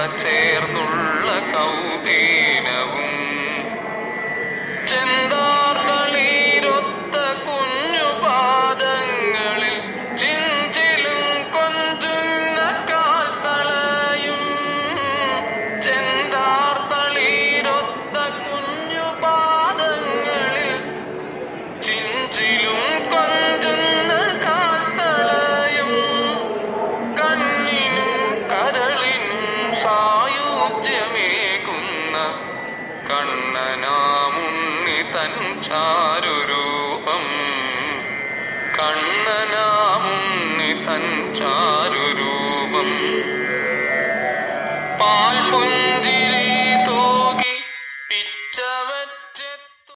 ചേർന്നുള്ള കൗതീനവും ചെന്താർത്തളീരൊത്ത കുഞ്ഞു പാദങ്ങളിൽ ചിഞ്ചിലും കൊഞ്ചുന്ന കാൽത്തളയും ചെന്താർത്തളീരൊത്ത കുഞ്ഞു പാദങ്ങളിൽ ചിഞ്ചിലും കൊഞ്ചുന്ന കാൽത്തളയും കണ്ണിനും കരളിനും സായുജ്യമേകുന്ന കണ്ണനാമുണ്ണി തൻ ചാരുരൂപം കണ്ണനാമുണ്ണി തൻ ചാരുരൂപം പാൽപുഞ്ചിരി തൂകി പിച്ചവ